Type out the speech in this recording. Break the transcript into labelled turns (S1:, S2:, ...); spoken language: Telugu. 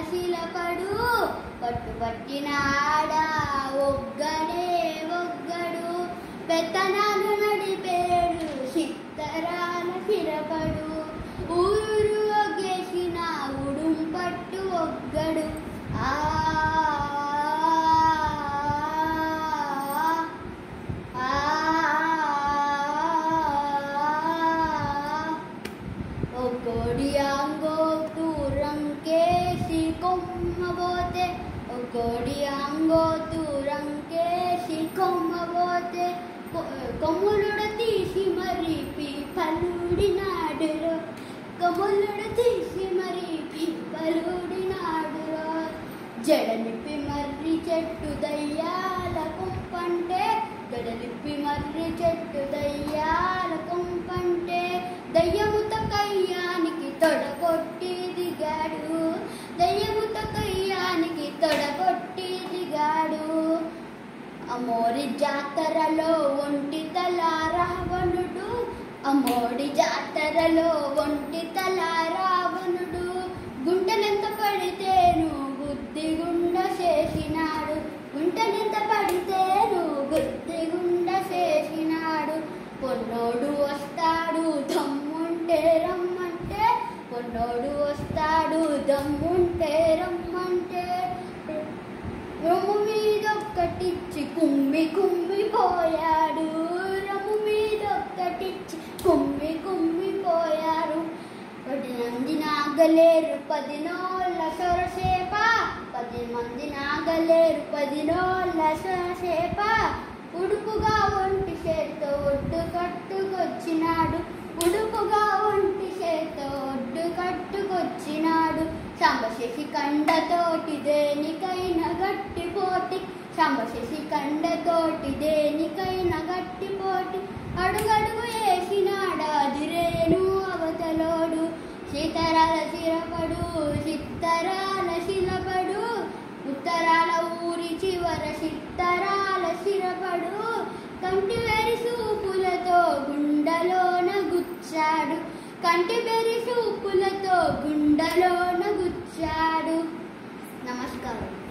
S1: శిలపడు పట్టుపట్టినాడ ఒగ్గడే ఒగ్గడు పెత్తనాలు నడిపేడు చిత్తరాల శిరపడు ఊరు ఒగ్గేసిన ఉడుం పట్టు ఒగ్గడు ఆ ఆ ఒక్కోడి అంగో తూరంకేసి కొమ్మబోతే ఒక్కోడి అంగో తూరంకేసి కొమ్మబోతే కొ- కొమ్ములుడ తీసి మరి పీపలుడినాడురో కొమ్ములుడ తీసి మరి పీపలుడినాడురో జడలిప్పి మర్రి చెట్టు దయ్యాల కుంపంటే జడలిప్పి మర్రి చెట్టు దయ్యాల కుంపంటే దయ్యముత కయ్యానికి తొడగొట్టి దిగాడు దయ్యముత కయ్యానికి తొడగొట్టి దిగాడు అమోరి జాతరలో ఒంటి తల రావణుడు అమోడి జాతరలో ఒంటి తల రావణుడు గుంటనెంత పడితేను బుద్ధి గుండ చేసినాడు గుంటనెంత పడితేను బుద్ధి గుండ చేసినాడు పొన్నోడు వస్తాడు దమ్ముంటే రమ్మంటే పొన్నోడు వస్తాడు దమ్ముంటే రమ్మంటే రొమ్ము మీద ఒక్కటిచ్చి కుమ్మి కుమ్మి పోయాడు రొమ్ము మీద ఒక్కటిచ్చి కుమ్మి కుమ్మి పోయారు పది మంది నాగలేరు పది నోళ్ళ సొరసేప పది మంది నాగలేరు పది నోళ్ళ సొరసేప ఉడుపుగా ఒంటి చేత్తో ఒడ్డు కట్టుకొచ్చినాడు ఉడుపుగా ఒంటి చేత్తో ఒడ్డు కట్టుకొచ్చినాడు సంబశేషి కండతోటి దేనికైనా గట్టి పోటీ సంబశేషి కండతోటి దేనికైనా గట్టి పోటీ అడుగడుగు వేసినాడాదిరేను అవతలోడు సీతరాల సిరపడు చిత్తరాల శిలపడు ఉత్తరాల ఊరి చివర చిత్తరాల సిరపడు కంటి వెరి సూపులతో గుండెలోన గుచ్చాడు కంటి వెరి సూపులతో గుండెలోన గుచ్చాడు నమస్కారం